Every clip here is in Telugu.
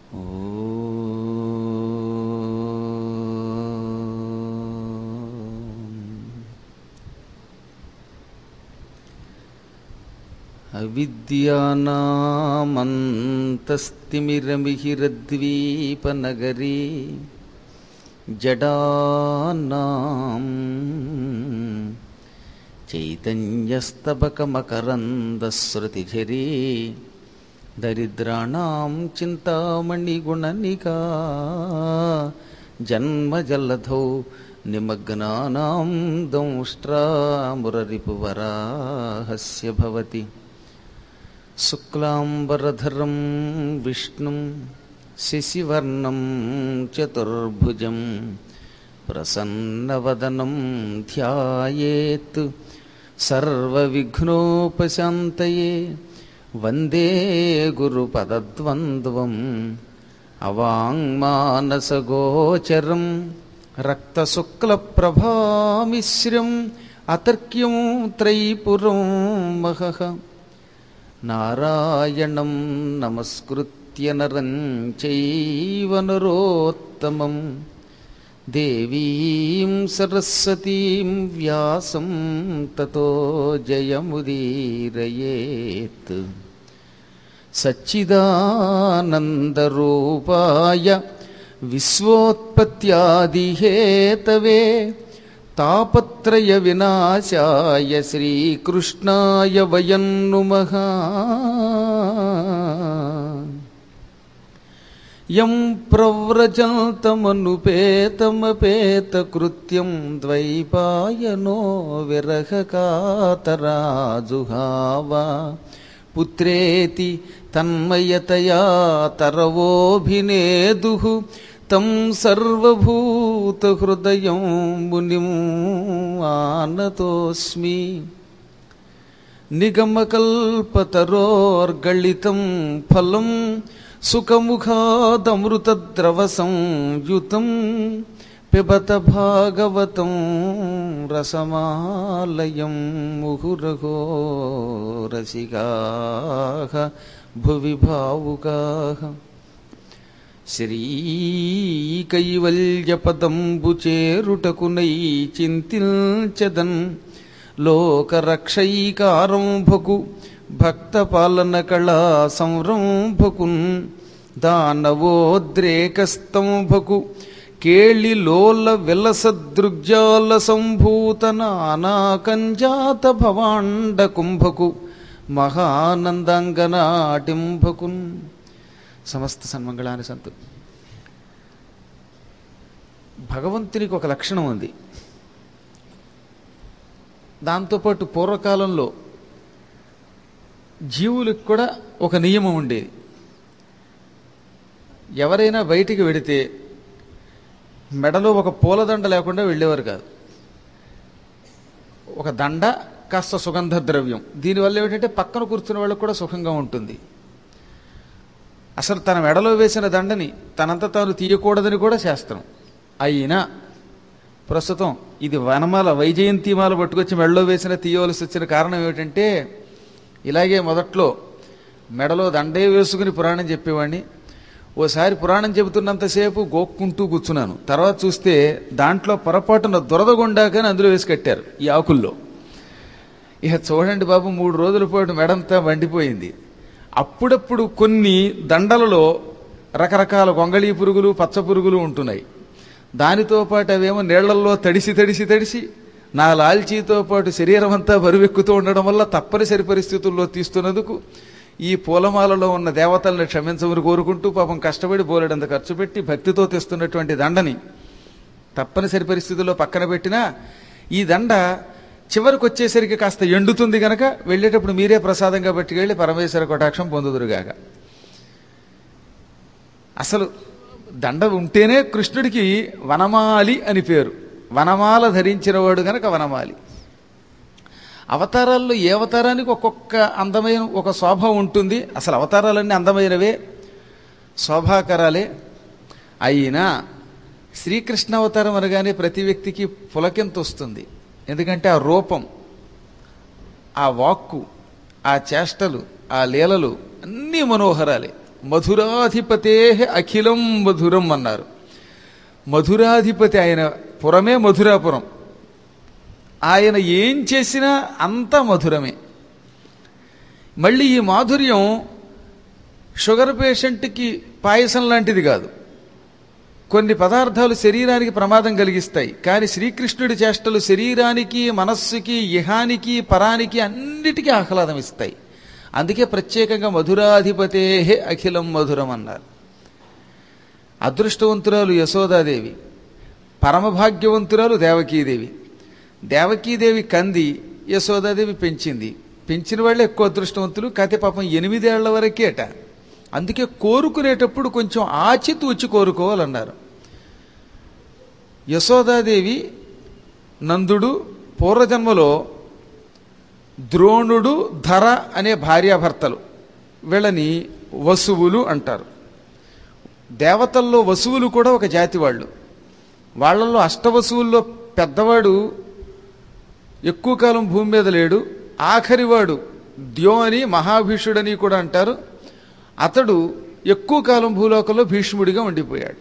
అవిద్యానామంతస్తిమిరమిహిరద్వీపనగరీ జడానాం చైతన్యస్తబకమకరందశ్రుతిఝరీ దరిద్రాణం చింతామణిగుణనికా జన్మజల్లధౌ నిమగ్నానాం దంష్ట్రామురరిపువరాహస్య భవతి శుక్లాంబరధరం విష్ణుం శశివర్ణం చతుర్భుజం ప్రసన్నవదనం ధ్యాయేత్ సర్వవిఘ్నోపశాంతయే వందే గురుపదద్వంద్వం అవాంగ్మానసగోచరం రక్తశుక్లప్రభామిశ్రం అతర్క్యం త్రైపురం మహః నారాయణం నమస్కృత్య నరం చైవ నరోత్తమం దేవీం సరస్వతీం వ్యాసం తతో జయముదీరయేత్ సచ్చిదానందరూపాయ విశ్వోత్పత్యాదిహేతవే తాపత్రయ వినాశాయ శ్రీకృష్ణాయ వయం నుమః యం ప్రవ్రజంతమనుపేతమపేతకృత్యం ద్వైపాయనో విరహకాతరాజుహావ పుత్రేతి తన్మయతయా తరవోభినేదు తం సర్వభూతహృదయం మునిం ఆనతోస్మి నిగమకల్పతరోర్గళితం ఫలం సుఖముఖాదమృతద్రవసంయుతం పిబత భాగవతం రసమాలయం ముహురహో రసికాః భువి భావుకాః శ్రీకైవల్యపదంబు చేరుటకునై చింతిల్చదన్ లోకరక్షైకారంభకు భక్తపాలన కళా సంరంభకున్ దానవోద్రేకస్తంభకు కేళిలోల విలసదృగ్జాల సంభూత నానాకంజాత భవాండ కుంభకు మహానందాంగనాటింభకున్ సమస్త సన్మంగళాన్ని సంతు భగవంతునికి ఒక లక్షణం ఉంది దాంతోపాటు పూర్వకాలంలో జీవులకు కూడా ఒక నియమం ఉండేది ఎవరైనా బయటికి వెడితే మెడలో ఒక పూలదండ లేకుండా వెళ్ళేవారు కాదు ఒక దండ కాస్త సుగంధ ద్రవ్యం దీనివల్ల ఏమిటంటే పక్కన కూర్చున్న వాళ్ళకు కూడా సుఖంగా ఉంటుంది అసలు తన మెడలో వేసిన దండని తనంత తాను తీయకూడదని కూడా శాస్త్రం అయినా ప్రస్తుతం ఇది వనమాల వైజయంతిమాల పట్టుకొచ్చి మెడలో వేసిన తీయవలసి వచ్చిన కారణం ఏమిటంటే ఇలాగే మొదట్లో మెడలో దండే వేసుకుని పురాణం చెప్పేవాడిని ఓసారి పురాణం చెబుతున్నంతసేపు గోక్కుంటూ కూర్చున్నాను తర్వాత చూస్తే దాంట్లో పొరపాటున దురదగొండాకని అందులో వేసి కట్టారు ఈ ఆకుల్లో ఇక చూడండి బాబు మూడు రోజుల పాటు మెడంతా వండిపోయింది అప్పుడప్పుడు కొన్ని దండలలో రకరకాల గొంగళీ పురుగులు పచ్చ పురుగులు ఉంటున్నాయి దానితో పాటు అవేమో నీళ్లల్లో తడిసి తడిసి తడిసి నా లాల్చీతో పాటు శరీరం అంతా బరువెక్కుతూ ఉండడం వల్ల తప్పనిసరి పరిస్థితుల్లో తీస్తున్నందుకు ఈ పూలమాలలో ఉన్న దేవతల్ని క్షమించమని కోరుకుంటూ పాపం కష్టపడి బోలెడంత ఖర్చు పెట్టి భక్తితో తెస్తున్నటువంటి దండని తప్పనిసరి పరిస్థితుల్లో పక్కన పెట్టినా ఈ దండ చివరికి వచ్చేసరికి కాస్త ఎండుతుంది గనక వెళ్ళేటప్పుడు మీరే ప్రసాదంగా పట్టుకెళ్ళి పరమేశ్వర కటాక్షం పొందుదురుగాక అసలు దండ ఉంటేనే కృష్ణుడికి వనమాలి అని పేరు వనమాల ధరించినవాడు గనక వనమాలి అవతారాల్లో ఏ అవతారానికి ఒక్కొక్క అందమైన ఒక శోభ ఉంటుంది అసలు అవతారాలన్నీ అందమైనవే శోభాకరాలే అయినా శ్రీకృష్ణ అవతారం అనగానే ప్రతి వ్యక్తికి పులకెంత వస్తుంది ఎందుకంటే ఆ రూపం ఆ వాక్కు ఆ చేష్టలు ఆ లీలలు అన్నీ మనోహరాలే మధురాధిపతే అఖిలం మధురం అన్నారు మధురాధిపతి ఆయన పురమే మధురాపురం ఆయన ఏం చేసినా అంతా మధురమే మళ్ళీ ఈ మాధుర్యం షుగర్ పేషెంట్కి పాయసం లాంటిది కాదు కొన్ని పదార్థాలు శరీరానికి ప్రమాదం కలిగిస్తాయి కానీ శ్రీకృష్ణుడి చేష్టలు శరీరానికి మనస్సుకి ఇహానికి పరానికి అన్నిటికీ ఆహ్లాదం ఇస్తాయి అందుకే ప్రత్యేకంగా మధురాధిపతే అఖిలం మధురం అన్నారు అదృష్టవంతురాలు యశోదాదేవి పరమభాగ్యవంతురాలు దేవకీదేవి దేవకీదేవి కంది యశోదాదేవి పెంచింది పెంచిన వాళ్ళే ఎక్కువ అదృష్టవంతులు కాతే పాపం ఎనిమిదేళ్ల వరకేట అందుకే కోరుకునేటప్పుడు కొంచెం ఆచితూచి కోరుకోవాలన్నారు యశోదాదేవి నందుడు పూర్వజన్మలో ద్రోణుడు ధర అనే భార్యాభర్తలు వీళ్ళని వసువులు అంటారు దేవతల్లో వసువులు కూడా ఒక జాతి వాళ్ళు వాళ్ళల్లో అష్టవసువుల్లో పెద్దవాడు ఎక్కువ కాలం భూమి మీద లేడు ఆఖరివాడు ద్యో అని మహాభీషుడని కూడా అంటారు అతడు ఎక్కువ కాలం భూలోకంలో భీష్ముడిగా ఉండిపోయాడు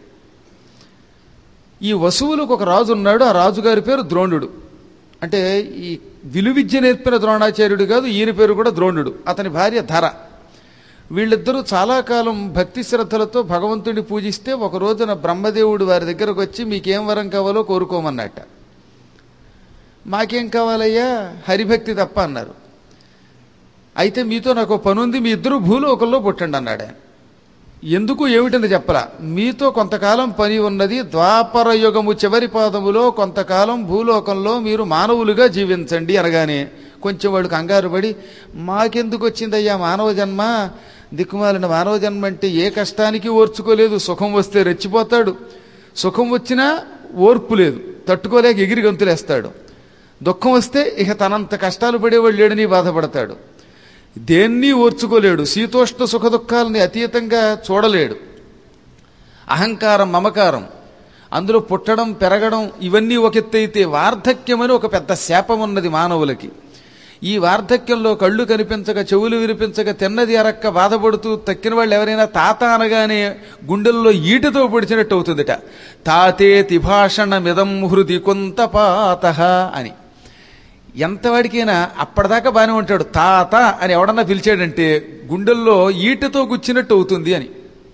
ఈ వసువులకు ఒక రాజు ఉన్నాడు ఆ రాజుగారి పేరు ద్రోణుడు అంటే ఈ విలువిద్య నేర్పిన ద్రోణాచార్యుడు కాదు ఈయన పేరు కూడా ద్రోణుడు అతని భార్య ధర వీళ్ళిద్దరూ చాలా కాలం భక్తి శ్రద్ధలతో భగవంతుడిని పూజిస్తే ఒక రోజున బ్రహ్మదేవుడు వారి దగ్గరకు వచ్చి మీకేం వరం కావాలో కోరుకోమన్నట్ట మాకేం కావాలయ్యా హరిభక్తి తప్ప అన్నారు అయితే మీతో నాకు ఒక పని ఉంది మీ ఇద్దరు భూలోకంలో పుట్టండి అన్నాడు ఆయన ఎందుకు ఏమిటని చెప్పలా మీతో కొంతకాలం పని ఉన్నది ద్వాపర యుగము చివరి పాదములో కొంతకాలం భూలోకంలో మీరు మానవులుగా జీవించండి అనగానే కొంచెం వాడు కంగారు పడి మాకెందుకు వచ్చిందయ్యా మానవ జన్మ దిక్కుమాలిన మానవ జన్మ అంటే ఏ కష్టానికి ఓర్చుకోలేదు సుఖం వస్తే రెచ్చిపోతాడు సుఖం వచ్చినా ఓర్పు లేదు తట్టుకోలేక ఎగిరి గంతులేస్తాడు దుఃఖం వస్తే ఇక తనంత కష్టాలు పడేవాడు లేడని బాధపడతాడు దేన్ని ఓర్చుకోలేడు శీతోష్ణ సుఖ దుఃఖాలని అతీతంగా చూడలేడు అహంకారం మమకారం అందులో పుట్టడం పెరగడం ఇవన్నీ ఒక ఎత్తైతే వార్ధక్యమని ఒక పెద్ద శాపం ఉన్నది మానవులకి ఈ వార్ధక్యంలో కళ్ళు కనిపించక చెవులు వినిపించక తిన్నది అరక్క బాధపడుతూ తక్కిన వాళ్ళు ఎవరైనా తాత అనగానే గుండెల్లో ఈటతో పొడిచినట్టు అవుతుందిట తాతే తిభాషణ మిదం హృది కొంత పాత అని ఎంతవాడికైనా అప్పటిదాకా బాగానే ఉంటాడు తాత అని ఎవడన్నా పిలిచాడంటే గుండెల్లో ఈటతో గుచ్చినట్టు అవుతుంది అని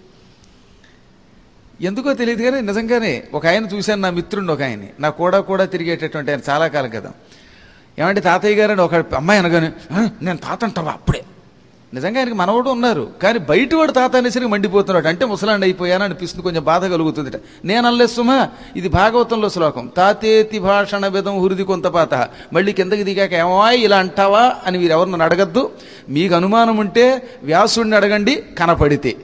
ఎందుకో తెలియదు కానీ నిజంగానే ఒక ఆయన చూశాను నా మిత్రుడిని ఒక ఆయన్ని నా కూడా కూడా తిరిగేటటువంటి ఆయన చాలా కాలం క్రితం ఏమంటే తాతయ్య గారు అని ఒక అమ్మాయి అనగానే "ఆ, నేను తాత అంటావా అప్పుడే నిజంగా ఆయనకి మనవడు ఉన్నారు కానీ బయటవాడు తాత అనేసరికి మండిపోతున్నాడు అంటే ముసలాండి అయిపోయాను అనిపిస్తుంది కొంచెం బాధ కలుగుతుంది నేను అనలేదు సుమా ఇది భాగవతంలో శ్లోకం తాతేతి భాషణ విధం హృది కొంత పాత మళ్ళీ కిందకి దిగాక ఏమో ఇలా అంటావా అని మీరు ఎవరు నన్ను అడగద్దు మీకు అనుమానం ఉంటే వ్యాసుడిని అడగండి కనపడితే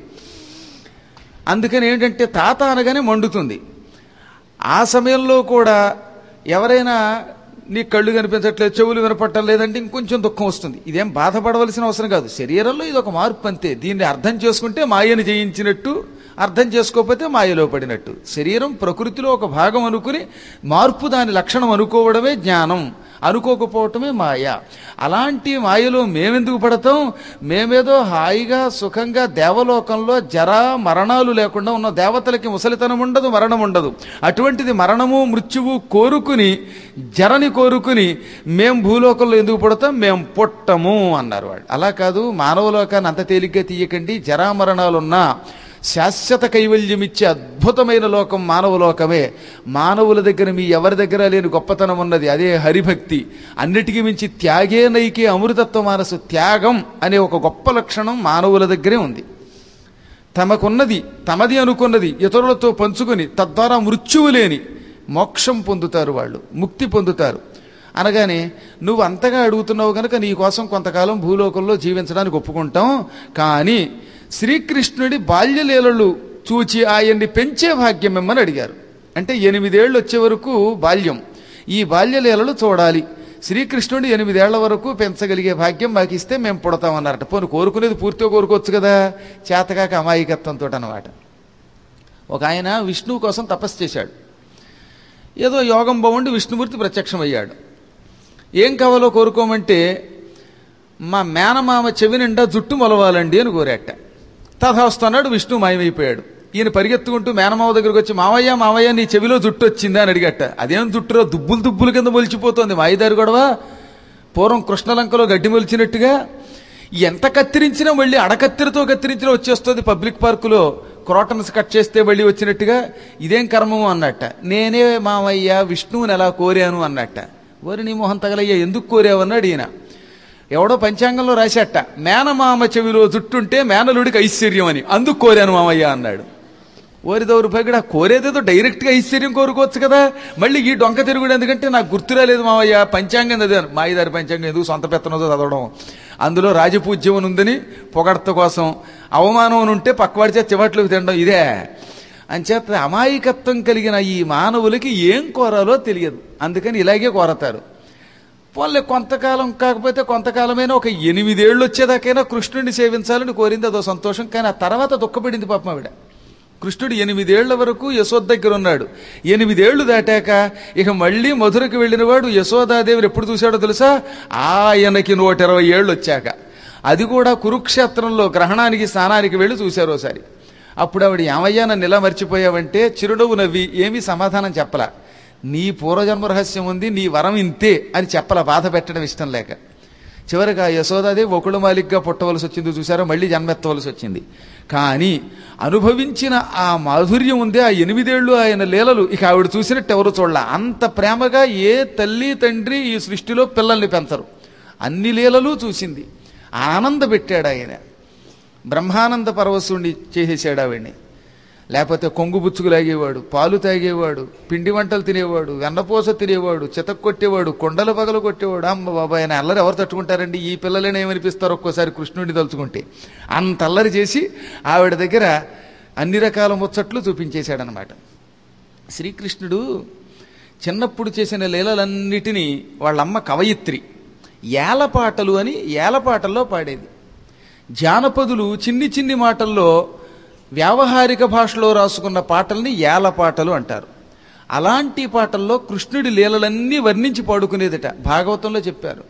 అందుకని ఏంటంటే తాత అనగానే మండుతుంది ఆ సమయంలో కూడా ఎవరైనా నీ కళ్ళు కనిపించట్లేదు చెవులు వినపట్టం లేదంటే ఇంకొంచెం దుఃఖం వస్తుంది ఇదేం బాధపడవలసిన అవసరం కాదు శరీరంలో ఇది ఒక మార్పు అంతే దీన్ని అర్థం చేసుకుంటే మాయను జయించినట్టు అర్థం చేసుకోకపోతే మాయలో పడినట్టు శరీరం ప్రకృతిలో ఒక భాగం అనుకుని మార్పు దాని లక్షణం అనుకోవడమే జ్ఞానం అనుకోకపోవటమే మాయ అలాంటి మాయలో మేమెందుకు పడతాం మేమేదో హాయిగా సుఖంగా దేవలోకంలో జరా మరణాలు లేకుండా ఉన్న దేవతలకి ముసలితనం ఉండదు మరణం ఉండదు అటువంటిది మరణము మృత్యువు కోరుకుని జరని కోరుకుని మేం భూలోకంలో ఎందుకు పుడతాం మేం పుట్టము అన్నారు వాళ్ళు అలా కాదు మానవలోకాన్ని అంత తేలిగ్గా తీయకండి జరామరణాలున్నా శాశ్వత కైవల్యమిచ్చే అద్భుతమైన లోకం మానవ లోకమే మానవుల దగ్గర మీ ఎవరి దగ్గర లేని గొప్పతనం ఉన్నది అదే హరిభక్తి అన్నిటికీ మించి త్యాగే నైకే అమృతత్వ మానసు త్యాగం అనే ఒక గొప్ప లక్షణం మానవుల దగ్గరే ఉంది తమకున్నది తమది అనుకున్నది ఇతరులతో పంచుకొని తద్వారా మృత్యువు లేని మోక్షం పొందుతారు వాళ్ళు ముక్తి పొందుతారు అనగానే నువ్వు అంతగా అడుగుతున్నావు కనుక నీ కోసం కొంతకాలం భూలోకంలో జీవించడానికి ఒప్పుకుంటాం కానీ శ్రీకృష్ణుడి బాల్యలీలలు చూచి ఆయన్ని పెంచే భాగ్యం మిమ్మల్ని అడిగారు అంటే ఎనిమిదేళ్ళు వచ్చే వరకు బాల్యం ఈ బాల్యలీలలు చూడాలి శ్రీకృష్ణుడు ఎనిమిదేళ్ల వరకు పెంచగలిగే భాగ్యం మాకు ఇస్తే మేము పుడతామన్నారట పోను కోరుకునేది పూర్తిగా కోరుకోవచ్చు కదా చేతకాక అమాయకత్వంతో అనమాట ఒక ఆయన విష్ణువు కోసం తపస్సు చేశాడు ఏదో యోగం బాగుండి విష్ణుమూర్తి ప్రత్యక్షమయ్యాడు ఏం కావాలో కోరుకోమంటే మా మేనమామ చెవి నిండా జుట్టు మొలవాలండి అని కోరాట తథాస్తు అన్నాడు విష్ణు మాయమైపోయాడు ఈయన పరిగెత్తుకుంటూ మేనమావ దగ్గరకు వచ్చి మావయ్య మావయ్య నీ చెవిలో జుట్టు వచ్చిందా అని అడిగట అదేం జుట్టురో దుబ్బులు దుబ్బులు కింద మొలిచిపోతోంది మాయిదారు గొడవ పూర్వం కృష్ణలంకలో గడ్డి మొలిచినట్టుగా ఎంత కత్తిరించినా మళ్ళీ అడకత్తిరితో కత్తిరించినా వచ్చేస్తుంది పబ్లిక్ పార్కులో క్రోటన్స్ కట్ చేస్తే మళ్ళీ వచ్చినట్టుగా ఇదేం కర్మము అన్నట్ట నేనే మామయ్య విష్ణువుని ఎలా కోరాను అన్నట్ట ఓరి నీ మొహం తగలయ్యా ఎందుకు కోరావు అన్నాడు ఈయన ఎవడో పంచాంగంలో రాశాట మేనమామ చెవిలో జుట్టుంటే మేనలుడికి ఐశ్వర్యం అని అందుకు కోరాను మామయ్య అన్నాడు ఓరి దౌర్భాగ్యుడు ఆ కోరేదేదో డైరెక్ట్గా ఐశ్వర్యం కోరుకోవచ్చు కదా మళ్ళీ ఈ డొంక తిరుగుడు ఎందుకంటే నాకు గుర్తు రాలేదు మావయ్య పంచాంగం చదివాను మాయిదారి పంచాంగం ఎందుకు సొంత పెత్తనదో చదవడం అందులో రాజపూజ్యం అని ఉందని పొగడ్త కోసం అవమానం అని ఉంటే పక్కవాడి చేత చివట్లు తినడం ఇదే అంచేత అమాయకత్వం కలిగిన ఈ మానవులకి ఏం కోరాలో తెలియదు అందుకని ఇలాగే కోరతారు పోన్లే కొంతకాలం కాకపోతే కొంతకాలమైనా ఒక ఎనిమిదేళ్ళు వచ్చేదాకైనా కృష్ణుడిని సేవించాలని కోరింది అదో సంతోషం కానీ ఆ తర్వాత దుఃఖపడింది పాపం ఆవిడ కృష్ణుడు ఎనిమిదేళ్ల వరకు యశోద దగ్గర ఉన్నాడు ఎనిమిదేళ్లు దాటాక ఇక మళ్ళీ మధురకు వెళ్ళినవాడు యశోదాదేవిని ఎప్పుడు చూశాడో తెలుసా ఆయనకి నూట ఇరవై ఏళ్ళు వచ్చాక అది కూడా కురుక్షేత్రంలో గ్రహణానికి స్నానానికి వెళ్ళి చూశారు ఒకసారి అప్పుడు ఆవిడ ఏమయ్యా నన్ను ఇలా మర్చిపోయావంటే చిరునవ్వు నవ్వి ఏమీ సమాధానం చెప్పలా నీ పూర్వజన్మ రహస్యం ఉంది నీ వరం ఇంతే అని చెప్పల బాధ పెట్టడం ఇష్టం లేక చివరిగా యశోదాదేవి ఒకళ్ళు మాలిగ్గా పుట్టవలసి వచ్చింది చూసారో మళ్ళీ జన్మెత్తవలసి వచ్చింది కానీ అనుభవించిన ఆ మాధుర్యం ఉందే ఆ ఎనిమిదేళ్లు ఆయన లీలలు ఇక ఆవిడ చూసినట్టు ఎవరు చూడాల అంత ప్రేమగా ఏ తల్లి తండ్రి ఈ సృష్టిలో పిల్లల్ని పెంచరు అన్ని లీలలు చూసింది ఆనంద పెట్టాడు ఆయన బ్రహ్మానంద పరవశుణ్ణి చేసేసాడు ఆవిడ్ని లేకపోతే కొంగు బుచ్చుకు లాగేవాడు పాలు తాగేవాడు పిండి వంటలు తినేవాడు వెన్నపూస తినేవాడు చితక్ కొట్టేవాడు కొండల పగలు కొట్టేవాడు అమ్మ బాబాయ్ ఆయన అల్లరి ఎవరు తట్టుకుంటారండి ఈ పిల్లలనే ఏమనిపిస్తారు ఒక్కోసారి కృష్ణుడిని తలుచుకుంటే అంత అల్లరి చేసి ఆవిడ దగ్గర అన్ని రకాల ముచ్చట్లు చూపించేశాడనమాట శ్రీకృష్ణుడు చిన్నప్పుడు చేసిన లీలలన్నిటినీ వాళ్ళమ్మ కవయిత్రి ఏలపాటలు అని ఏలపాటల్లో పాడేది జానపదులు చిన్ని చిన్ని మాటల్లో వ్యావహారిక భాషలో రాసుకున్న పాటల్ని ఏలపాటలు అంటారు అలాంటి పాటల్లో కృష్ణుడి లీలలన్నీ వర్ణించి పాడుకునేదట భాగవతంలో చెప్పారు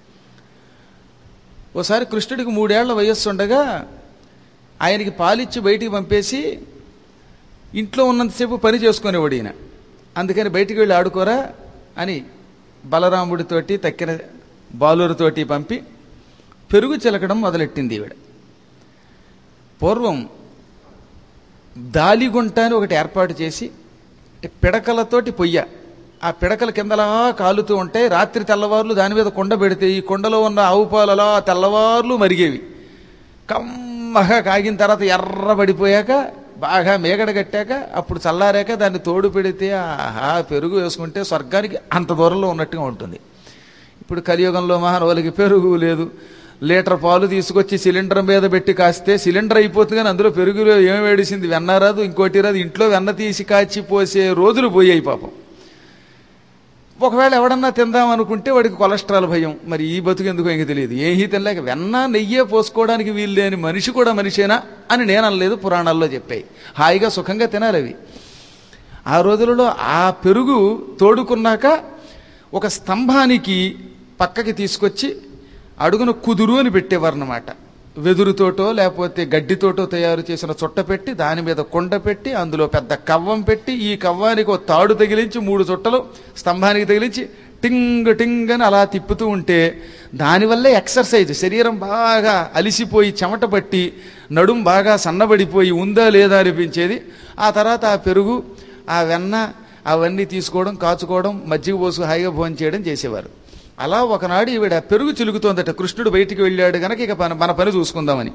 ఓసారి కృష్ణుడికి మూడేళ్ల వయస్సు ఉండగా ఆయనకి పాలిచ్చి బయటికి పంపేసి ఇంట్లో ఉన్నంతసేపు పని చేసుకునేవాడు ఈయన అందుకని బయటికి వెళ్ళి ఆడుకోరా అని బలరాముడితోటి తక్కిన బాలురితోటి పంపి పెరుగు చిలకడం మొదలెట్టింది ఈవిడ పూర్వం దాలిగుంట అని ఒకటి ఏర్పాటు చేసి అంటే పిడకలతోటి పొయ్య ఆ పిడకల కిందలా కాలుతూ ఉంటాయి రాత్రి తెల్లవార్లు దాని మీద కొండ పెడితే ఈ కొండలో ఉన్న ఆవు పాలు అలా తెల్లవార్లు మరిగేవి కమ్మగా కాగిన తర్వాత ఎర్రబడిపోయాక బాగా మేగడ కట్టాక అప్పుడు చల్లారాక దాన్ని తోడు పెడితే ఆహా పెరుగు వేసుకుంటే స్వర్గానికి అంత దూరంలో ఉన్నట్టుగా ఉంటుంది ఇప్పుడు కలియుగంలో మహానవులకి పెరుగు లేదు లీటర్ పాలు తీసుకొచ్చి సిలిండర్ మీద పెట్టి కాస్తే సిలిండర్ అయిపోతుంది కానీ అందులో పెరుగులో ఏమి వేడిసింది వెన్న రాదు ఇంకోటి రాదు ఇంట్లో వెన్న తీసి కాచి పోసే రోజులు పోయాయి పాపం ఒకవేళ ఎవడన్నా తిందాం అనుకుంటే వాడికి కొలెస్ట్రాల్ భయం మరి ఈ బతుకు ఎందుకో ఇంక తెలియదు ఏమీ తినలేక వెన్న నెయ్యే పోసుకోవడానికి వీలు లేని మనిషి కూడా మనిషేనా అని నేను అనలేదు పురాణాల్లో చెప్పాయి హాయిగా సుఖంగా తినాలి అవి ఆ రోజులలో ఆ పెరుగు తోడుకున్నాక ఒక స్తంభానికి పక్కకి తీసుకొచ్చి అడుగున కుదురు అని పెట్టేవారనమాట వెదురుతోటో లేకపోతే గడ్డితోటో తయారు చేసిన చుట్ట పెట్టి దాని మీద కొండ పెట్టి అందులో పెద్ద కవ్వం పెట్టి ఈ కవ్వానికి ఒక తాడు తగిలించి మూడు చుట్టలు స్తంభానికి తగిలించి టింగ్ టింగ్ అని అలా తిప్పుతూ ఉంటే దానివల్లే ఎక్సర్సైజ్ శరీరం బాగా అలిసిపోయి చెమట పట్టి నడుం బాగా సన్నబడిపోయి ఉందా లేదా అనిపించేది ఆ తర్వాత ఆ పెరుగు ఆ వెన్న అవన్నీ తీసుకోవడం కాచుకోవడం మజ్జిగ పోసు హాయిగా భోజనం చేయడం చేసేవారు అలా ఒకనాడు ఈవిడ పెరుగు చిలుకుతోందట కృష్ణుడు బయటికి వెళ్ళాడు గనక ఇక మన మన పని చూసుకుందామని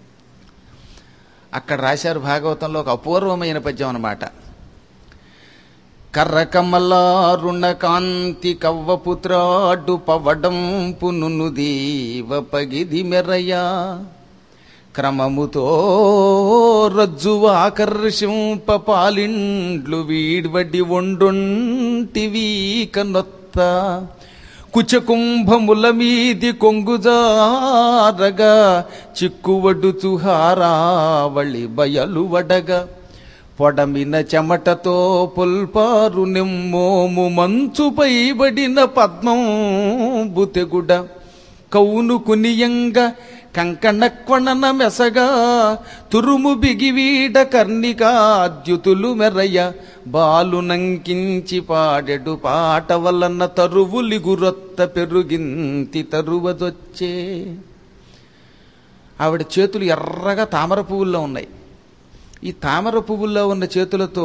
అక్కడ రాశారు భాగవతంలో ఒక అపూర్వమైన పద్యం అన్నమాట కర్రకమలారుణ కాంతి కవ్వపుత్రాడు పవడంపు నును దీవ పగిది మెరయ్యా క్రమముతో రజ్జువ ఆకర్షింప పాలిండ్లు వీడ్వడి వండొంటివి కనొత్త కుచకుంభముల మీది కొంగుజారగా చిక్కువడుచు హారావళి బయలు వడగా పొడమిన చెమటతో పుల్పారు నిమ్మోము మంచుపై బడిన పద్మం బుతెగుడ కౌను కునియంగ కంకణక్వణన మెసగా తురుము బిగివీడ కర్ణికాద్యుతులు మెర్రయ్య బాలు నంకించి పాడెడు పాట వలన తరువులిగురొత్త పెరుగింతి తరువదొచ్చే ఆవిడ చేతులు ఎర్రగా తామర పువ్వుల్లో ఉన్నాయి ఈ తామర పువ్వుల్లో ఉన్న చేతులతో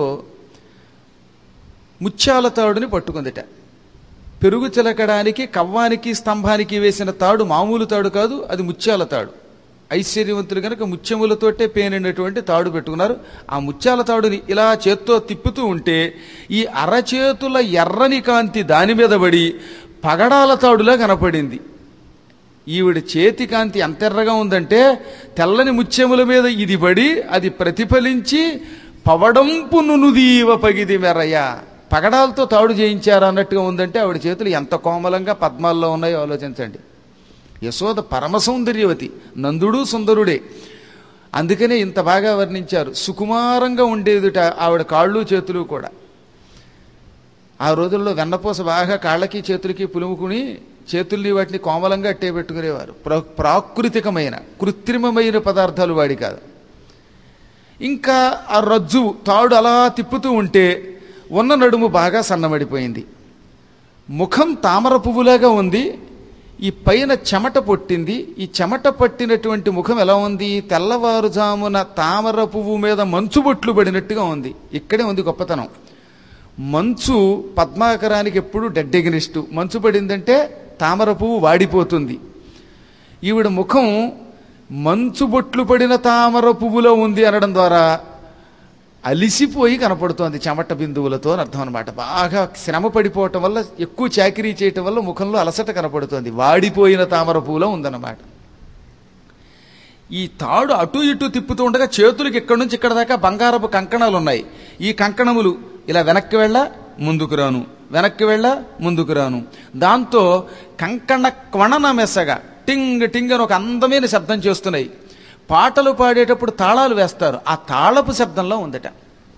ముత్యాల తాడుని పట్టుకుందిట పెరుగు చిలకడానికి కవ్వానికి స్తంభానికి వేసిన తాడు మామూలు తాడు కాదు అది ముత్యాల తాడు ఐశ్వర్యవంతులు కనుక ముత్యములతోటే పేనినటువంటి తాడు పెట్టుకున్నారు ఆ ముత్యాల తాడుని ఇలా చేత్తో తిప్పుతూ ఉంటే ఈ అరచేతుల ఎర్రని కాంతి దాని మీద పడి పగడాల తాడులా కనపడింది ఈవిడ చేతి కాంతి ఎంత ఎర్రగా ఉందంటే తెల్లని ముత్యముల మీద ఇది పడి అది ప్రతిఫలించి పవడంపు నునుదీవ పగిది మెరయ్య పగడాలతో తాడు చేయించారు అన్నట్టుగా ఉందంటే ఆవిడ చేతులు ఎంత కోమలంగా పద్మాల్లో ఉన్నాయో ఆలోచించండి యశోద పరమ సౌందర్యవతి నందుడు సుందరుడే అందుకనే ఇంత బాగా వర్ణించారు సుకుమారంగా ఉండేదిట ఆవిడ కాళ్ళు చేతులు కూడా ఆ రోజుల్లో వెన్నపూస బాగా కాళ్ళకి చేతులకి పులుముకుని చేతుల్ని వాటిని కోమలంగా అట్టే పెట్టుకునేవారు ప్ర ప్రాకృతికమైన కృత్రిమమైన పదార్థాలు వాడి కాదు ఇంకా ఆ రజ్జు తాడు అలా తిప్పుతూ ఉంటే ఉన్న నడుము బాగా సన్నబడిపోయింది ముఖం తామర పువ్వులాగా ఉంది ఈ పైన చెమట పొట్టింది ఈ చెమట పట్టినటువంటి ముఖం ఎలా ఉంది తెల్లవారుజామున తామర పువ్వు మీద మంచు బొట్లు పడినట్టుగా ఉంది ఇక్కడే ఉంది గొప్పతనం మంచు పద్మాకరానికి ఎప్పుడు డెడ్ ఎగ్నిస్టు మంచు పడిందంటే తామర పువ్వు వాడిపోతుంది ఈవిడ ముఖం మంచు బొట్లు పడిన తామర పువ్వులో ఉంది అనడం ద్వారా అలిసిపోయి కనపడుతోంది చెమట బిందువులతో అని అర్థం అనమాట బాగా శ్రమ పడిపోవటం వల్ల ఎక్కువ చాకరీ చేయటం వల్ల ముఖంలో అలసట కనపడుతోంది వాడిపోయిన తామర పువ్వులో ఉందన్నమాట ఈ తాడు అటు ఇటు తిప్పుతూ ఉండగా చేతులకి ఇక్కడి నుంచి ఇక్కడ దాకా బంగారపు కంకణాలు ఉన్నాయి ఈ కంకణములు ఇలా వెనక్కి వెళ్ళ ముందుకు రాను వెనక్కి వెళ్ళ ముందుకు రాను దాంతో కంకణ క్వణన మెసగా టింగ్ టింగ్ అని ఒక అందమైన శబ్దం చేస్తున్నాయి పాటలు పాడేటప్పుడు తాళాలు వేస్తారు ఆ తాళపు శబ్దంలో ఉందట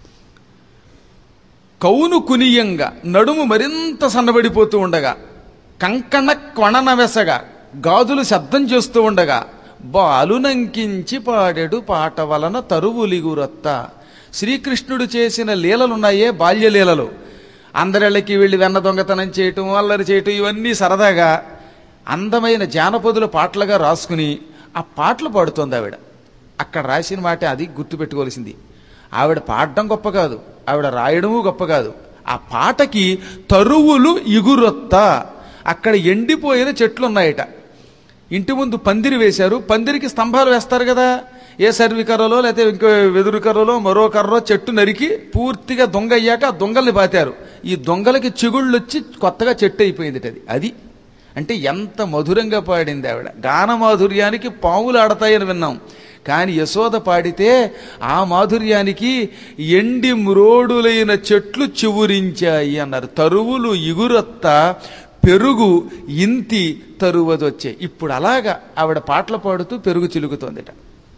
కౌను కునియంగా నడుము మరింత సన్నబడిపోతూ ఉండగా కంకణ క్వణన వెసగా గాజులు శబ్దం చేస్తూ ఉండగా బాలునంకించి పాడెడు పాట వలన తరువులిగురొత్త శ్రీకృష్ణుడు చేసిన లీలలున్నాయే బాల్యలీలలు అందరిళ్ళకి వెళ్ళి వెన్న దొంగతనం చేయటం అల్లరి చేయటం ఇవన్నీ సరదాగా అందమైన జానపదుల పాటలుగా రాసుకుని ఆ పాటలు పాడుతోంది ఆవిడ అక్కడ రాసిన మాట అది గుర్తుపెట్టుకోవాల్సింది ఆవిడ పాడడం గొప్ప కాదు ఆవిడ రాయడము గొప్ప కాదు ఆ పాటకి తరువులు ఇగురొత్త అక్కడ ఎండిపోయిన చెట్లు ఉన్నాయట ఇంటి ముందు పందిరి వేశారు పందిరికి స్తంభాలు వేస్తారు కదా ఏ సర్వి కర్రలో లేకపోతే ఇంకో వెదురు కర్రలో మరో కర్రలో చెట్టు నరికి పూర్తిగా దొంగ అయ్యాక ఆ దొంగల్ని పాతారు ఈ దొంగలకి చిగుళ్ళు వచ్చి కొత్తగా చెట్టు అయిపోయింది అది అది అంటే ఎంత మధురంగా పాడింది ఆవిడ గాన మాధుర్యానికి పాములు ఆడతాయని విన్నాం కానీ యశోద పాడితే ఆ మాధుర్యానికి ఎండి మ్రోడులైన చెట్లు చివురించాయి అన్నారు తరువులు ఇగురొత్త పెరుగు ఇంతి తరువదొచ్చే ఇప్పుడు అలాగా ఆవిడ పాటలు పాడుతూ పెరుగు చిలుకుతోందిట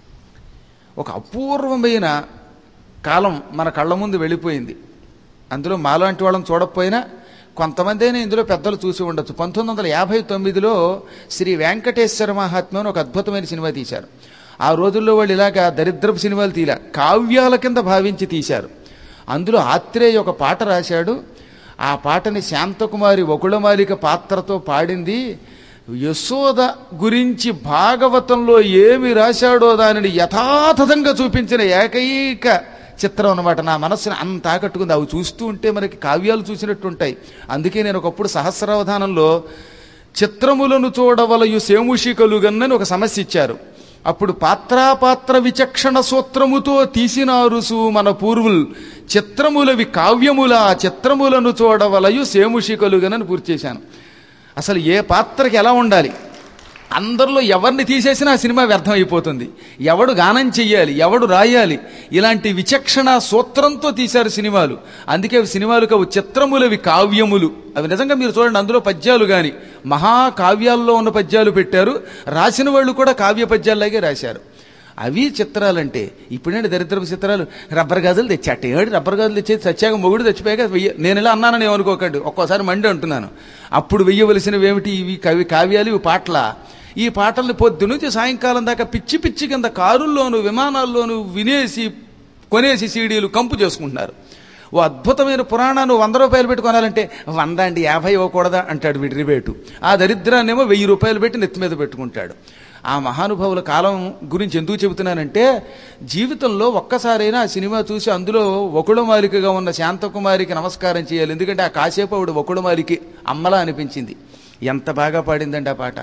ఒక అపూర్వమైన కాలం మన కళ్ళ ముందు వెళ్ళిపోయింది అందులో మాలాంటి వాళ్ళని చూడకపోయినా కొంతమంది అయినా ఇందులో పెద్దలు చూసి ఉండొచ్చు పంతొమ్మిది వందల యాభై తొమ్మిదిలో శ్రీ వెంకటేశ్వర మహాత్మ్యం అని ఒక అద్భుతమైన సినిమా తీశారు ఆ రోజుల్లో వాళ్ళు ఇలాగా దరిద్రపు సినిమాలు తీలా కావ్యాల కింద భావించి తీశారు అందులో ఆత్రేయ ఒక పాట రాశాడు ఆ పాటని శాంతకుమారి వకుళమాలిక పాత్రతో పాడింది యశోద గురించి భాగవతంలో ఏమి రాశాడో దానిని యథాతథంగా చూపించిన ఏకైక చిత్రం అనమాట నా మనస్సుని అంత ఆకట్టుకుంది అవి చూస్తూ ఉంటే మనకి కావ్యాలు చూసినట్టు ఉంటాయి అందుకే నేను ఒకప్పుడు సహస్రావధానంలో చిత్రములను చూడవలయు సేముషికలుగన్నని ఒక సమస్య ఇచ్చారు అప్పుడు పాత్రాపాత్ర విచక్షణ సూత్రముతో తీసినారుసు మన పూర్వులు చిత్రములవి కావ్యముల ఆ చిత్రములను చూడవలయు సేముషికలుగనని పూర్తి చేశాను అసలు ఏ పాత్రకి ఎలా ఉండాలి అందరిలో ఎవరిని తీసేసినా ఆ సినిమా వ్యర్థం అయిపోతుంది ఎవడు గానం చెయ్యాలి ఎవడు రాయాలి ఇలాంటి విచక్షణ సూత్రంతో తీశారు సినిమాలు అందుకే అవి సినిమాలు కావు చిత్రములవి కావ్యములు అవి నిజంగా మీరు చూడండి అందులో పద్యాలు కానీ మహాకావ్యాల్లో ఉన్న పద్యాలు పెట్టారు రాసిన వాళ్ళు కూడా కావ్య పద్యాల్లాగే రాశారు అవి చిత్రాలంటే ఇప్పుడేంటి దరిద్రపు చిత్రాలు రబ్బర్ గాజులు తెచ్చాట ఏడు రబ్బర్ గాజులు తెచ్చేది సత్యాక మొగుడు తెచ్చిపోయాక వెయ్య నేను ఇలా అన్నానని ఏమనుకోకండి ఒక్కోసారి మండి అంటున్నాను అప్పుడు వెయ్యవలసినవి ఏమిటి ఇవి కవి కావ్యాలు ఇవి పాటల ఈ పాటల్ని పొద్దు నుంచి సాయంకాలం దాకా పిచ్చి పిచ్చి కింద కారుల్లోనూ విమానాల్లోనూ వినేసి కొనేసి సీడీలు కంపు చేసుకుంటున్నారు ఓ అద్భుతమైన పురాణాన్ని వంద రూపాయలు పెట్టి కొనాలంటే వంద అండి యాభై ఇవ్వకూడదా అంటాడు వీడి రిబేటు ఆ దరిద్రాన్నేమో వెయ్యి రూపాయలు పెట్టి నెత్తి మీద పెట్టుకుంటాడు ఆ మహానుభావుల కాలం గురించి ఎందుకు చెబుతున్నానంటే జీవితంలో ఒక్కసారైనా ఆ సినిమా చూసి అందులో వకుళమాలికగా ఉన్న శాంతకుమారికి నమస్కారం చేయాలి ఎందుకంటే ఆ కాసేపు ఆవిడ వకుళమాలికి అమ్మలా అనిపించింది ఎంత బాగా పాడిందండి ఆ పాట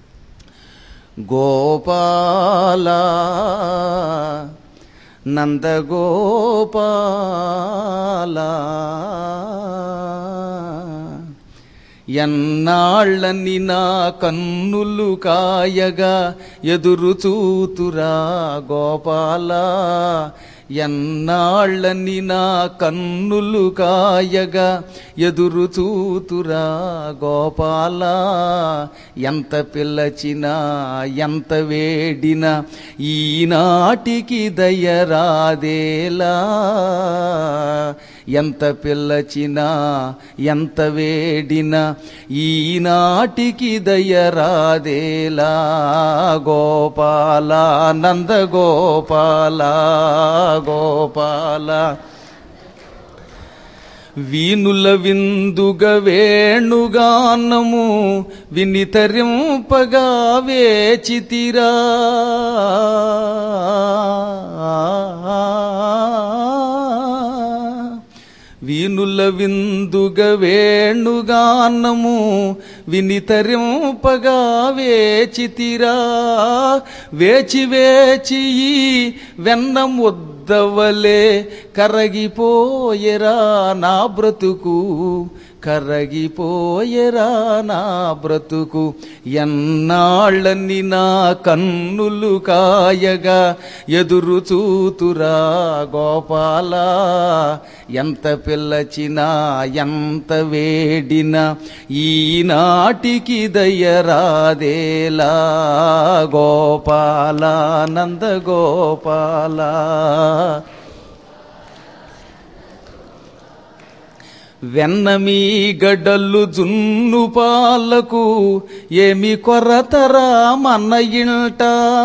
గోపాల నందగోపాల ఎన్నాళ్ళని నా కన్నులు కాయగా ఎదురు చూతురా గోపాల ఎన్నాళ్ళని నా కన్నులు కాయగా ఎదురు చూతురా గోపాల ఎంత పిల్లచినా ఎంత వేడినా ఈనాటికి దయరాదేలా ఎంత పిల్లచినా ఎంత వేడినా ఈనాటికి దయరాదేలా గోపాల నందగోపాల గోపాల వీనుల విందుగ వేణుగానము వినితరింపగా వేచితిరా వీనుల విందుగ వేణుగానము వినితరింపగా వేచితిరా వేచి వేచి ఈ వెన్న ముద్దవలే కరగిపోయెరా నా బ్రతుకు కరగిపోయెరా నా బ్రతుకు ఎన్నాళ్ళని నా కన్నులు కాయగా ఎదురు చూతురా గోపాల ఎంత పిల్లచినా ఎంత వేడినా ఈనాటికి దయ్యరాదేలా గోపాల నంద గోపాల వెన్నమీ గడ్డలు జున్ను పాలకు ఏమి కొరతరా మన ఇంట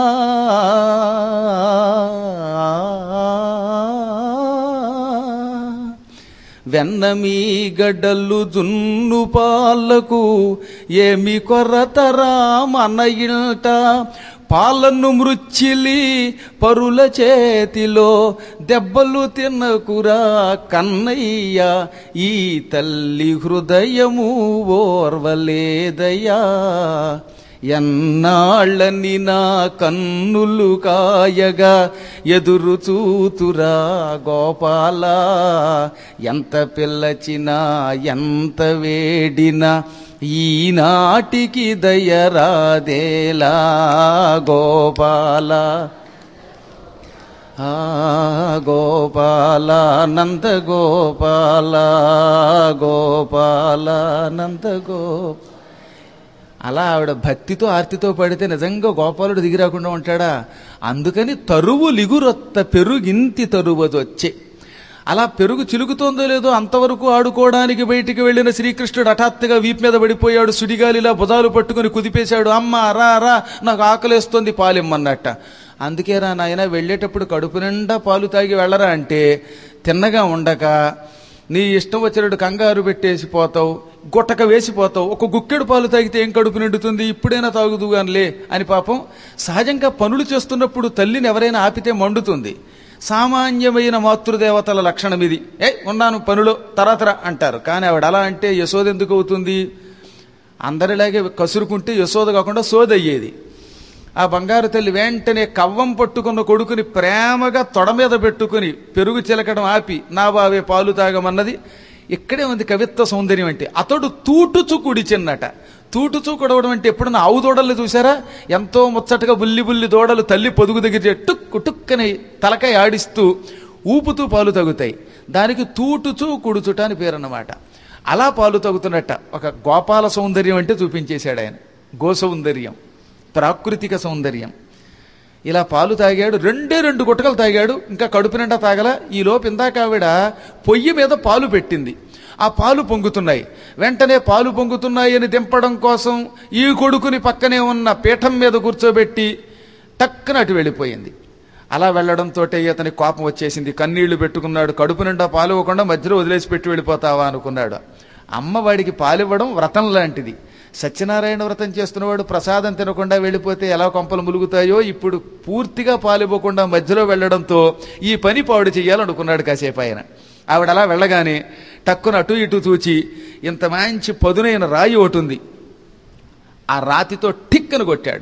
వెన్నమీ గడ్డలు జున్ను పాలకు ఏమి కొరతరా మన ఇంట పాలను మృచ్చిలి పరుల చేతిలో దెబ్బలు తిన్నకురా కన్నయ్య ఈ తల్లి హృదయము ఓర్వలేదయ్యా ఎన్నాళ్ళని నా కన్నులు కాయగా ఎదురు చూతురా గోపాల ఎంత పిల్లచినా ఎంత వేడినా ఈనాటికి దయరాదేలా గోపాల ఆ గోపాల నంద గోపాల గోపాల నంద గోపాల అలా ఆవిడ భక్తితో ఆర్తితో పడితే నిజంగా గోపాలుడు దిగి రాకుండా ఉంటాడా అందుకని తరువు లిగురొత్త పెరుగింతి తరువదొచ్చే అలా పెరుగు చిలుకుతోందో లేదో అంతవరకు ఆడుకోవడానికి బయటికి వెళ్లిన శ్రీకృష్ణుడు హఠాత్తుగా వీపు మీద పడిపోయాడు సుడిగాలిలా భుజాలు పట్టుకుని కుదిపేశాడు అమ్మ రా రా నాకు ఆకలేస్తోంది పాలిమ్మన్నట్ట అందుకే రా నాయన వెళ్ళేటప్పుడు కడుపు నిండా పాలు తాగి వెళ్ళరా అంటే తిన్నగా ఉండక నీ ఇష్టం వచ్చినట్టు కంగారు పెట్టేసి పోతావు గుట్టక వేసిపోతావు ఒక గుక్కెడు పాలు తాగితే ఏం కడుపు నిండుతుంది ఇప్పుడైనా తాగుదుగానిలే అని పాపం సహజంగా పనులు చేస్తున్నప్పుడు తల్లిని ఎవరైనా ఆపితే మండుతుంది సామాన్యమైన మాతృదేవతల లక్షణం ఇది ఏ ఉన్నాను పనులో తరతర అంటారు కానీ ఆవిడ అలా అంటే యశోద ఎందుకు అవుతుంది అందరిలాగే కసురుకుంటే యశోద కాకుండా సోద అయ్యేది ఆ బంగారు తల్లి వెంటనే కవ్వం పట్టుకున్న కొడుకుని ప్రేమగా తొడ మీద పెట్టుకుని పెరుగు చిలకడం ఆపి నా బావే పాలు తాగమన్నది ఇక్కడే ఉంది కవిత్వ సౌందర్యం అంటే అతడు తూటుచు కుడిచిన్నట తూటుచు కుడవడం అంటే ఎప్పుడన్నా ఆవు దూడల్ని చూసారా ఎంతో ముచ్చటగా బుల్లి బుల్లి దూడలు తల్లి పొదుగు దగ్గర టుక్కు టుక్కని తలకాయ ఆడిస్తూ ఊపుతూ పాలు తగుతాయి దానికి తూటుచు కుడుచుట అని పేరన్నమాట అలా పాలు తగుతున్నట్ట ఒక గోపాల సౌందర్యం అంటే చూపించేశాడు ఆయన గో సౌందర్యం ప్రాకృతిక సౌందర్యం ఇలా పాలు తాగాడు రెండే రెండు గుట్టకలు తాగాడు ఇంకా కడుపు నిండా తాగల ఈ లోపు ఇందాక ఆవిడ పొయ్యి మీద పాలు పెట్టింది ఆ పాలు పొంగుతున్నాయి వెంటనే పాలు పొంగుతున్నాయి అని దింపడం కోసం ఈ కొడుకుని పక్కనే ఉన్న పీఠం మీద కూర్చోబెట్టి టక్కున అటు వెళ్ళిపోయింది అలా వెళ్లడంతో అతని కోపం వచ్చేసింది కన్నీళ్లు పెట్టుకున్నాడు కడుపు నిండా పాలు ఇవ్వకుండా మధ్యలో వదిలేసి పెట్టి వెళ్ళిపోతావా అనుకున్నాడు అమ్మ వాడికి పాలివ్వడం వ్రతం లాంటిది సత్యనారాయణ వ్రతం చేస్తున్నవాడు ప్రసాదం తినకుండా వెళ్ళిపోతే ఎలా కొంపలు ములుగుతాయో ఇప్పుడు పూర్తిగా పాలివ్వకుండా మధ్యలో వెళ్లడంతో ఈ పని పాడు చెయ్యాలనుకున్నాడు కాసేపు ఆయన ఆవిడ అలా వెళ్ళగానే టక్కున అటు ఇటు చూచి ఇంత మంచి పదునైన రాయి ఒకటి ఉంది ఆ రాతితో టిక్కను కొట్టాడు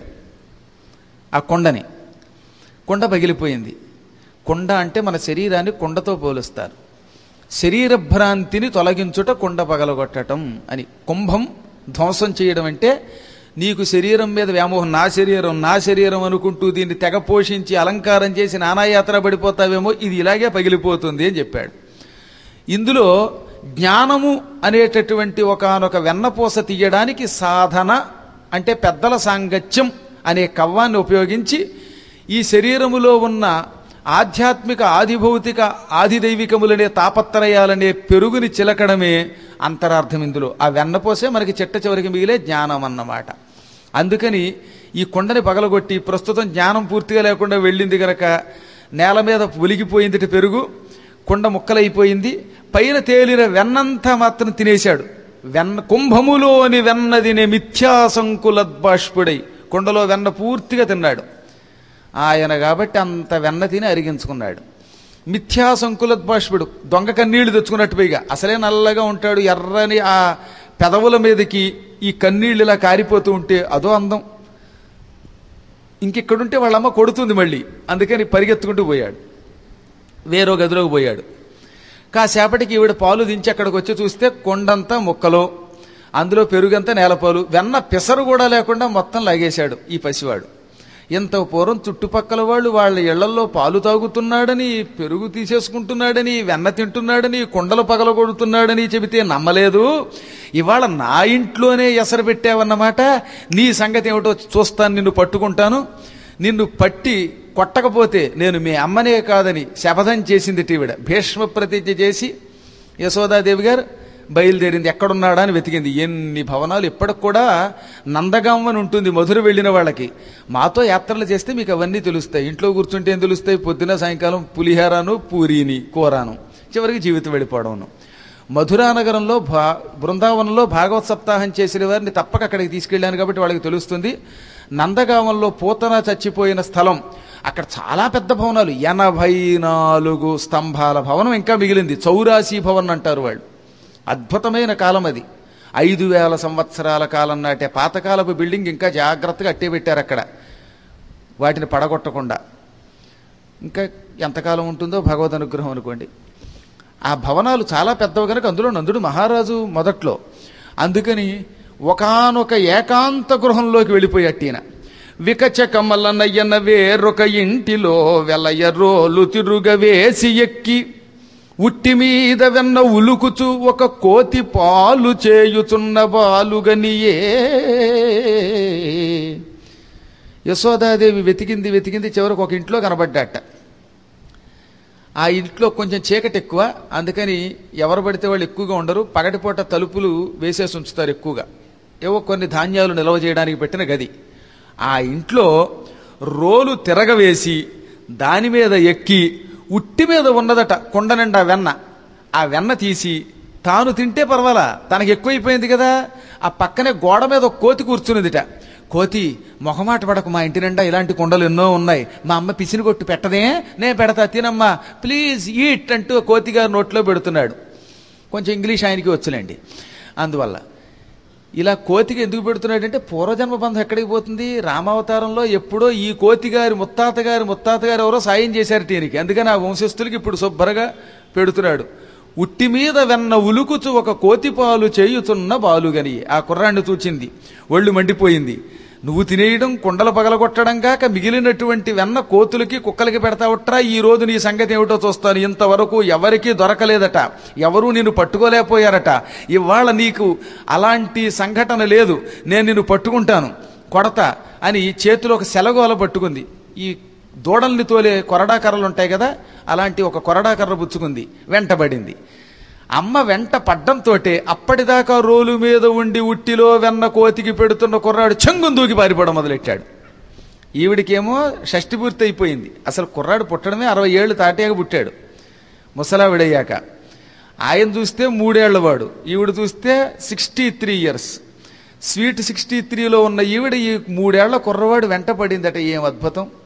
ఆ కొండని కొండ పగిలిపోయింది కొండ అంటే మన శరీరాన్ని కొండతో పోలుస్తారు శరీర భ్రాంతిని తొలగించుట కొండ పగలగొట్టడం అని కుంభం ధ్వంసం చేయడం అంటే నీకు శరీరం మీద వ్యామోహం నా శరీరం నా శరీరం అనుకుంటూ దీన్ని తెగ పోషించి అలంకారం చేసి నానాయాత్ర పడిపోతావేమో ఇది ఇలాగే పగిలిపోతుంది అని చెప్పాడు ఇందులో జ్ఞానము అనేటటువంటి ఒకనొక వెన్నపూస తీయడానికి సాధన అంటే పెద్దల సాంగత్యం అనే కవ్వాన్ని ఉపయోగించి ఈ శరీరములో ఉన్న ఆధ్యాత్మిక ఆదిభౌతిక ఆదిదైవికములనే తాపత్రయాలనే పెరుగుని చిలకడమే అంతరార్థం ఇందులో ఆ వెన్నపోసే మనకి చిట్ట చివరికి మిగిలే జ్ఞానం అన్నమాట అందుకని ఈ కొండని పగలగొట్టి ప్రస్తుతం జ్ఞానం పూర్తిగా లేకుండా వెళ్ళింది గనక నేల మీద ఒలిగిపోయింది పెరుగు కొండ ముక్కలైపోయింది పైన తేలిన వెన్నంతా మాత్రం తినేశాడు వెన్న కుంభములోని వెన్నదినే మిథ్యాసంకులద్బాష్పుడై కొండలో వెన్న పూర్తిగా తిన్నాడు ఆయన కాబట్టి అంత వెన్న తిని అరిగించుకున్నాడు మిథ్యా సంకులద్భాష్పుడు దొంగ కన్నీళ్లు తెచ్చుకున్నట్టు పైగా అసలే నల్లగా ఉంటాడు ఎర్రని ఆ పెదవుల మీదకి ఈ కన్నీళ్ళు ఇలా కారిపోతూ ఉంటే అదో అందం ఇంకెక్కడుంటే వాళ్ళమ్మ కొడుతుంది మళ్ళీ అందుకని పరిగెత్తుకుంటూ పోయాడు వేరో గదిలోకి పోయాడు కాసేపటికి ఈవిడ పాలు దించి అక్కడికి వచ్చి చూస్తే కొండంతా ముక్కలో అందులో పెరుగంతా నేలపాలు వెన్న పిసరు కూడా లేకుండా మొత్తం లాగేశాడు ఈ పసివాడు ఇంత పూర్వం చుట్టుపక్కల వాళ్ళు వాళ్ళ ఇళ్లలో పాలు తాగుతున్నాడని పెరుగు తీసేసుకుంటున్నాడని వెన్న తింటున్నాడని కుండలు పగలగొడుతున్నాడని చెబితే నమ్మలేదు ఇవాళ నా ఇంట్లోనే ఎసరు పెట్టావన్నమాట నీ సంగతి ఏమిటో చూస్తాను నిన్ను పట్టుకుంటాను నిన్ను పట్టి కొట్టకపోతే నేను మీ అమ్మనే కాదని శపథం చేసింది టీవిడ భీష్మ ప్రతిజ్ఞ చేసి యశోదాదేవి గారు బయలుదేరింది ఎక్కడున్నాడా అని వెతికింది ఎన్ని భవనాలు ఇప్పటికి కూడా నందగాం అని ఉంటుంది మధుర వెళ్ళిన వాళ్ళకి మాతో యాత్రలు చేస్తే మీకు అవన్నీ తెలుస్తాయి ఇంట్లో కూర్చుంటే ఏం తెలుస్తాయి పొద్దున సాయంకాలం పులిహారాను పూరీని కూరాను చివరికి జీవితం వెళ్ళిపోవడం మధురా నగరంలో భా బృందావనంలో భాగవత్ సప్తాహం చేసిన వారిని తప్పక అక్కడికి తీసుకెళ్ళాను కాబట్టి వాళ్ళకి తెలుస్తుంది నందగామంలో పూతన చచ్చిపోయిన స్థలం అక్కడ చాలా పెద్ద భవనాలు ఎనభై నాలుగు స్తంభాల భవనం ఇంకా మిగిలింది చౌరాసీ భవన్ అంటారు వాళ్ళు అద్భుతమైన కాలం అది ఐదు వేల సంవత్సరాల కాలం నాటే పాతకాలపు బిల్డింగ్ ఇంకా జాగ్రత్తగా అట్టే పెట్టారు అక్కడ వాటిని పడగొట్టకుండా ఇంకా ఎంతకాలం ఉంటుందో భగవద్ అనుగ్రహం అనుకోండి ఆ భవనాలు చాలా పెద్దవి కనుక అందులో నందుడు మహారాజు మొదట్లో అందుకని ఒకానొక ఏకాంత గృహంలోకి వెళ్ళిపోయట్టిన వికచ కమలనయ్యన వేరొక ఇంటిలో వెలయ రోలు తిరుగ వేసి ఎక్కి ఉట్టి మీద వెన్న ఉలుకుచు ఒక కోతి పాలు చేయుచున్న బాలుగనియే యశోదాదేవి వెతికింది వెతికింది చివరికి ఒక ఇంట్లో కనబడ్డాట ఆ ఇంట్లో కొంచెం చీకటి ఎక్కువ అందుకని ఎవరు పడితే వాళ్ళు ఎక్కువగా ఉండరు పగటిపూట తలుపులు వేసేసి ఉంచుతారు ఎక్కువగా ఏవో కొన్ని ధాన్యాలు నిల్వ చేయడానికి పెట్టిన గది ఆ ఇంట్లో రోలు తిరగవేసి దాని మీద ఎక్కి ఉట్టి మీద ఉన్నదట కొండ నిండా వెన్న ఆ వెన్న తీసి తాను తింటే పర్వాలా తనకి ఎక్కువైపోయింది కదా ఆ పక్కనే గోడ మీద ఒక కోతి కూర్చున్నదిట కోతి మొహమాట పడకు మా ఇంటి నిండా ఇలాంటి కొండలు ఎన్నో ఉన్నాయి మా అమ్మ పిసిని కొట్టు పెట్టదే నే పెడతా తినమ్మా ప్లీజ్ ఈట్ అంటూ కోతి గారు నోట్లో పెడుతున్నాడు కొంచెం ఇంగ్లీష్ ఆయనకి వచ్చులేండి అందువల్ల ఇలా కోతికి ఎందుకు పెడుతున్నాడంటే పూర్వజన్మ బంధం ఎక్కడికి పోతుంది రామావతారంలో ఎప్పుడో ఈ కోతి గారి ముత్తాత గారి ముత్తాత గారు ఎవరో సాయం చేశారు దీనికి అందుకని ఆ వంశస్థులకి ఇప్పుడు శుభ్రగా పెడుతున్నాడు ఉట్టి మీద వెన్న ఉలుకుచు ఒక కోతి పాలు చేయుచున్న బాలుగని ఆ కుర్రాన్ని చూచింది ఒళ్ళు మండిపోయింది నువ్వు తినేయడం కుండలు పగలగొట్టడం కాక మిగిలినటువంటి వెన్న కోతులకి కుక్కలకి పెడతావుట్రా ఈ రోజు నీ సంగతి ఏమిటో చూస్తాను ఇంతవరకు ఎవరికీ దొరకలేదట ఎవరూ నిన్ను పట్టుకోలేకపోయారట ఇవాళ నీకు అలాంటి సంఘటన లేదు నేను నిన్ను పట్టుకుంటాను కొడత అని చేతిలో ఒక సెలగోల పట్టుకుంది ఈ దూడల్ని తోలే కొరడా కర్రలు ఉంటాయి కదా అలాంటి ఒక కొరడా కర్ర పుచ్చుకుంది వెంటబడింది అమ్మ వెంట పడ్డంతోటే అప్పటిదాకా రోలు మీద ఉండి ఉట్టిలో వెన్న కోతికి పెడుతున్న కుర్రాడు చెంగును దూకి పారిపోవడం మొదలెట్టాడు ఈవిడికేమో షష్టి పూర్తి అయిపోయింది అసలు కుర్రాడు పుట్టడమే అరవై ఏళ్ళు తాటేగా పుట్టాడు ముసలావిడయ్యాక ఆయన చూస్తే మూడేళ్ల వాడు ఈవిడ చూస్తే sixty three years sweet sixty త్రీలో ఉన్న ఈవిడ ఈ మూడేళ్ల కుర్రవాడు వెంట పడిందట ఏం అద్భుతం